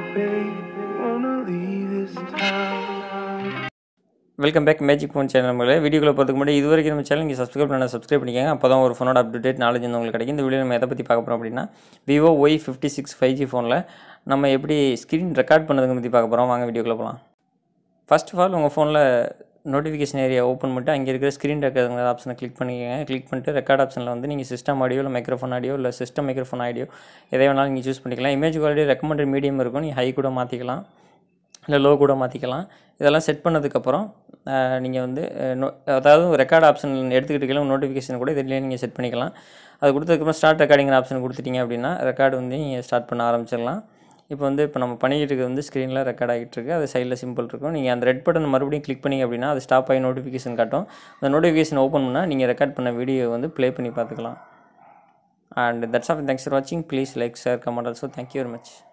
babe. Wanna leave this town. Welcome back magic phone channel நம்மளே வீடியோக்குள்ள போகிறதுக்கு முன்னாடி இது வரைக்கும் நம்ம சேனல் நீங்கள் சப்ஸ்கிரைப் பண்ண சப்ஸ்கிரைப் பண்ணிக்கோங்க அப்போ தான் ஒரு ஃபோனோட அப்டேட் நாலேஜ் வந்து உங்களுக்கு கிடைக்கும் இந்த வீடியோ நம்ம எதை பற்றி பார்க்க போகிறோம் அப்படின்னா Vivo Y fifty six five G ஃபோனில் நம்ம எப்படி ஸ்க்ரீன் ரெக்கார்ட் பண்ணதுங்க பற்றி பார்க்க போகிறோம் வாங்க வீடியோக்குள்ள போகலாம் ஃபர்ஸ்ட் ஆஃப் ஆல் உங்கள் ஃபோனில் நோட்டிஃபிகேஷன் ஏரியா ஓப்பன் பண்ணிட்டு அங்கே இருக்கிற ஸ்க்ரீன் ரெக்கார்டுங்கிற ஆப்ஷனை கிளிக் பண்ணிக்கோங்க கிளிக் பண்ணிட்டு ரெக்கார்ட் ஆப்ஷனில் வந்து நீங்கள் சிஸ்டம் ஆடியோ இல்லை மைக்ரோஃபோன் ஆடியோ இல்லை சிஸ்டம் மைக்ரோஃபோன் ஆடியோ எதை வேணாலும் நீங்கள் சூஸ் பண்ணிக்கலாம் இமேஜ் குவாலிட்டி ரெக்கமெண்டட் மீடியம் இருக்கும் நீங்கள் ஹை கூட மாற்றிக்கலாம் இல்லை லோ கூட மாற்றிக்கலாம் இதெல்லாம் செட் பண்ணதுக்கப்புறம் நீங்கள் வந்து அஹ், நோ- அதாவது ரெக்கார்ட் ஆப்ஷன் எடுத்துக்கிட்டீங்கன்னா நோட்டிஃபிகேஷன் கூட இதுலேயே நீங்கள் செட் பண்ணிக்கலாம் அது கொடுத்ததுக்கப்புறம் ஸ்டார்ட் ரெக்கார்டிங் ஆப்ஷன் கொடுத்துட்டீங்க அப்படின்னா ரெக்கார்டு வந்து நீங்கள் ஸ்டார்ட் பண்ண ஆரம்பிச்சிடலாம் இப்போ வந்து இப்போ நம்ம பண்ணிக்கிட்டு இருக்கிறது வந்து ஸ்க்ரீனில் ரெக்கார்ட் ஆகிட்டு இருக்கு அது சைடில் சிம்பிள் இருக்கும் நீங்கள் அந்த ரெட் பட்டன் மறுபடியும் கிளிக் பண்ணீங்க அப்படின்னா அது ஸ்டாப் ஆகி நோட்டிஃபிகேஷன் காட்டும் அந்த நோட்டிஃபிகேஷன் ஓப்பன் பண்ணால் நீங்கள் ரெக்கார்ட் பண்ண வீடியோ வந்து ப்ளே பண்ணி பார்த்துக்கலாம் and that's of thanks for வாட்சிங் please like share comment also thank you very much